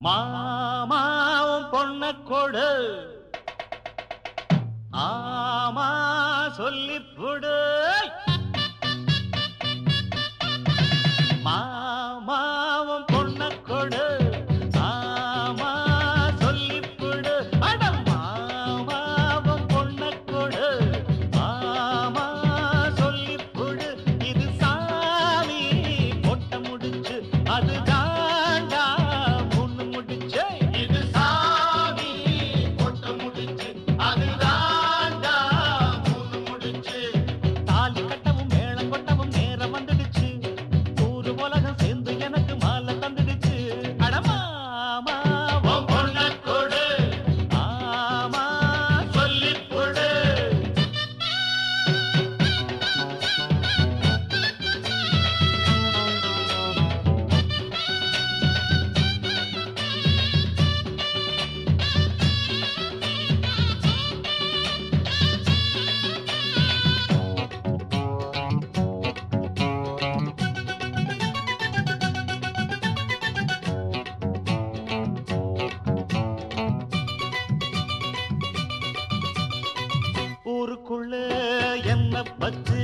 மாமாவும் பொண்ண கொடு ஆமா சொல்லிப்புடு மாமாவும் பொண்ண கொடு ஆமா சொல்லிப்புடு அட மாமாவும் பொண்ண கொடு ஆமா சொல்லிப்புடு இது சாமி பொட்ட முடிச்சு அது தாண்டா பொண்ணு முடிச்சு இது சாமி பொட்ட முடிச்சு அது தாண்டா பொண்ணு முடிச்சு தாலி கட்டவும் மேளம் கொட்டவும் நேரம் வந்துடுச்சு ஊரு உலகம் சேர்ந்து எனக்கு மாலை தந்துடுச்சு அடமாமா உன் பொண்ண கொடு ஆமா சொல்லிப் கொடு ஊருக்குள்ள என்ன பச்சு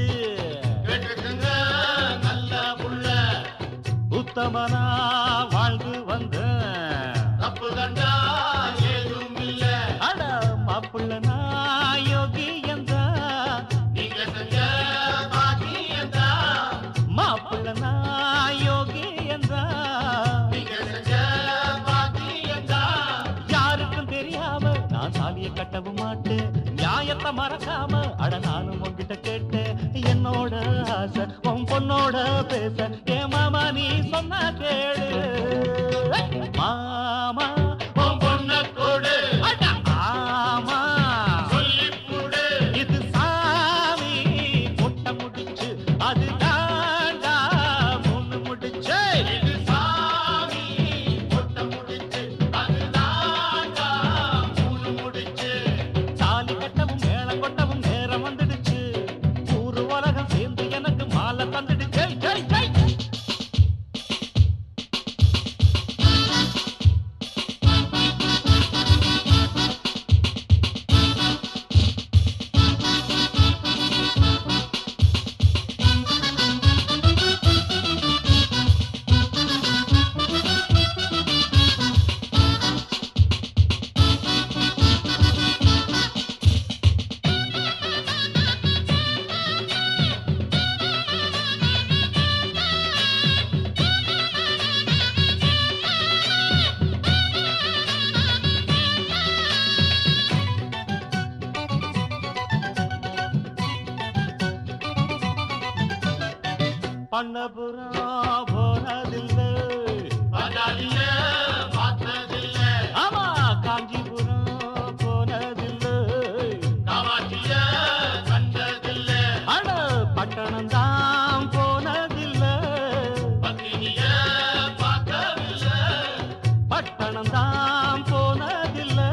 நல்ல புள்ள உத்தமனா வாழ்ந்து வந்த தப்பு கண்டா ஏதும் இல்ல அட மாப்புள்ள நான் யோகி எந்தா நீங்க செஞ்ச பாக்கி எந்தா மாப்புள்ள நான் யோகி எந்தா நீங்க செஞ்ச பாக்கி எந்தா யாருக்கும் தெரியாம நான் சாலிய கட்டவும் மாட்டேன் நியாயத்தை மறக்காம அட நானும் உன்கிட்ட கேட்டேன் என்னோட ஆசை உன் பொண்ணோட பேச ஏ மாமா நீ சொன்னா கேளு மாமா உன் பொண்ண கொடு அட ஆமா சொல்லிக் கொடு இது சாமி பொட்ட முடிச்சு அது தாண்டா பொண்ணு முடிச்சு இது சாமி பொட்ட முடிச்சு அது தாண்டா பொண்ணு முடிச்சு தாலி கட்டவும் மேளம் கொட்டவும் நேரம் வந்துடுச்சு ஊரு உலகம் சேர்ந்து எனக்கு மாலை தந்துடுச்சு ஜெய் ஜெய் பண்ணபுரம் போனதில்லை ஆமா காஞ்சிபுரம் போனதில்லை அட பட்டணம் தான் போனதில்லை பட்டணம் தான் போனதில்லை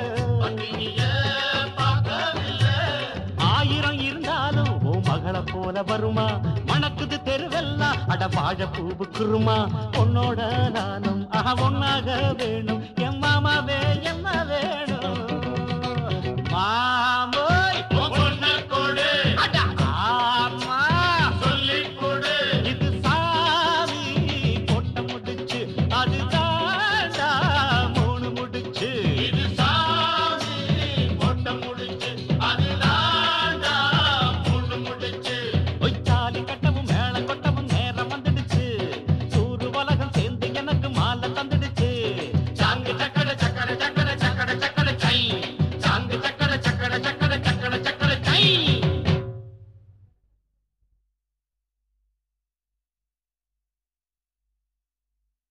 ஆயிரம் இருந்தாலும் ஓ மகளை போல வருமா மணக்குது தெருவெல்லாம் அட வாழ பூவுக்குருமா உன்னோட நானும் ஆஹா ஒன்னாக வேணும் என் மாமாவே என்